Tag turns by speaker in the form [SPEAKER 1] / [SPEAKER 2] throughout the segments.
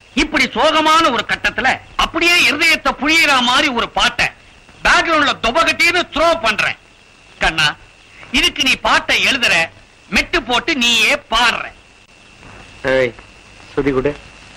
[SPEAKER 1] இப்படி சோகமான ஒரு கட்டத்துல அப்படியே இருதயத்தை புழியிற மாதிரி ஒரு பாட்டை பேக்ரவுண்ட்ல தொபகட்டின்னு த்ரோ பண்றேன் கண்ணா இதுக்கு நீ பாட்டை எழுதுற மெட்டு போட்டு நீயே பாடுற
[SPEAKER 2] ஏய் சுதி கொடு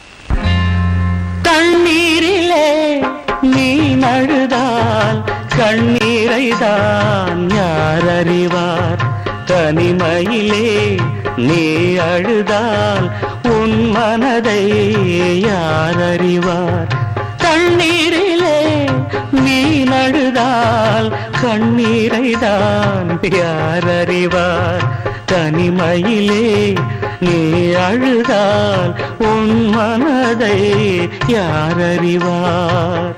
[SPEAKER 3] தண்ணீரிலே நீ நழுதால் கண்ணீரை தான் யார் அறிவார் தனிமையிலே நீ அழுதால் உன் மனதை யார் அறிவார் தண்ணீரிலே நீ நழுதால் கண்ணீரை தான் யார் அறிவார் தனிமையிலே நீ அழுதால் உன் மனதை யார் அறிவார்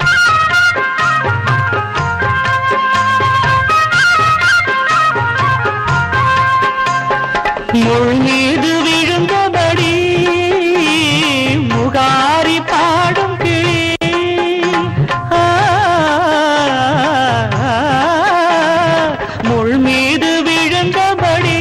[SPEAKER 3] முள் மீது விழுந்தபடி முகாரி பாடும் கிளி ஆ, முள் மீது விழுந்தபடி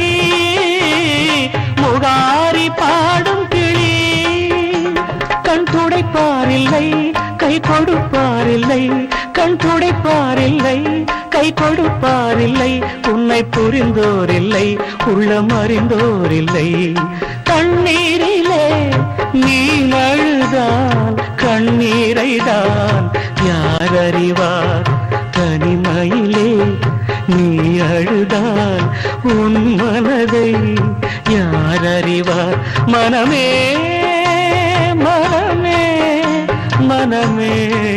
[SPEAKER 3] முகாரி பாடும் கிளி கண் துடைப்பாரில்லை கை கொடுப்பாரில்லை கண் துடைப்பாரில்லை கை கொடுப்பாரில்லை உன்னை புரிந்தோரில்லை உள்ளம் அறிந்தோரில்லை தண்ணீரிலே நீ அழுதால் கண்ணீரை தான் யார் அறிவார் தனிமையிலே நீ அழுதால் உன் மனதை யார் அறிவார் மனமே மனமே மனமே